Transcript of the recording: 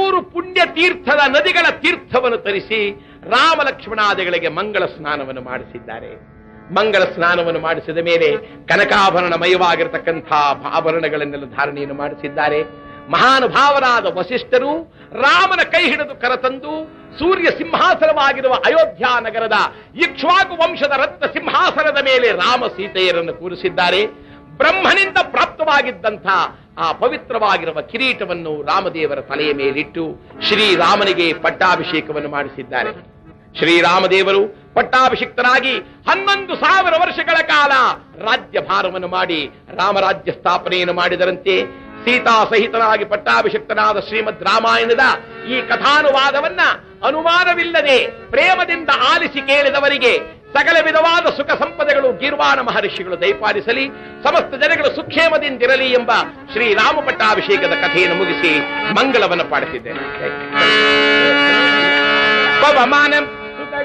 ಮೂರು ಪುಣ್ಯ ತೀರ್ಥದ ನದಿಗಳ ತೀರ್ಥವನ್ನು ತರಿಸಿ ರಾಮ ಲಕ್ಷ್ಮಣಾದಿಗಳಿಗೆ ಮಂಗಳ ಸ್ನಾನವನ್ನು ಮಾಡಿಸಿದ್ದಾರೆ ಮಂಗಳ ಸ್ನಾನವನ್ನು ಮಾಡಿಸಿದ ಮೇಲೆ ಕನಕಾಭರಣಮಯವಾಗಿರತಕ್ಕಂಥ ಆಭರಣಗಳನ್ನೆಲ್ಲ ಧಾರಣೆಯನ್ನು ಮಾಡಿಸಿದ್ದಾರೆ ಮಹಾನುಭಾವರಾದ ವಸಿಷ್ಠರು ರಾಮನ ಕೈ ಹಿಡಿದು ಕರತಂದು ಸೂರ್ಯ ಸಿಂಹಾಸನವಾಗಿರುವ ಅಯೋಧ್ಯ ನಗರದ ಇಕ್ಷ್ವಾಕು ವಂಶದ ರತ್ನ ಸಿಂಹಾಸನದ ಮೇಲೆ ರಾಮ ಸೀತೆಯರನ್ನು ಕೂರಿಸಿದ್ದಾರೆ ಬ್ರಹ್ಮನಿಂದ ಪ್ರಾಪ್ತವಾಗಿದ್ದಂಥ ಆ ಪವಿತ್ರವಾಗಿರುವ ಕಿರೀಟವನ್ನು ರಾಮದೇವರ ತಲೆಯ ಮೇಲಿಟ್ಟು ಶ್ರೀರಾಮನಿಗೆ ಪಟ್ಟಾಭಿಷೇಕವನ್ನು ಮಾಡಿಸಿದ್ದಾರೆ ಶ್ರೀರಾಮದೇವರು ಪಟ್ಟಾಭಿಷಿಕ್ತರಾಗಿ ಹನ್ನೊಂದು ಸಾವಿರ ವರ್ಷಗಳ ಕಾಲ ರಾಜ್ಯ ಭಾರವನ್ನು ಮಾಡಿ ರಾಮರಾಜ್ಯ ಸ್ಥಾಪನೆಯನ್ನು ಮಾಡಿದರಂತೆ ಸೀತಾ ಸಹಿತನಾಗಿ ಪಟ್ಟಾಭಿಷಿಕ್ತನಾದ ಶ್ರೀಮದ್ ರಾಮಾಯಣದ ಈ ಕಥಾನುವಾದವನ್ನ ಅನುಮಾನವಿಲ್ಲದೆ ಪ್ರೇಮದಿಂದ ಆಲಿಸಿ ಕೇಳಿದವರಿಗೆ ಸಕಲ ವಿಧವಾದ ಸುಖ ಸಂಪದಗಳು ಗೀರ್ವಾಣ ಮಹರ್ಷಿಗಳು ದಯಪಾಲಿಸಲಿ ಸಮಸ್ತ ಜನಗಳು ಸುಕ್ಷೇಮದಿಂದಿರಲಿ ಎಂಬ ಶ್ರೀರಾಮ ಪಟ್ಟಾಭಿಷೇಕದ ಕಥೆಯನ್ನು ಮುಗಿಸಿ ಮಂಗಳವನ್ನು ಪಾಡಿಸಿದ್ದೇನೆ ಪವಮಾನಂ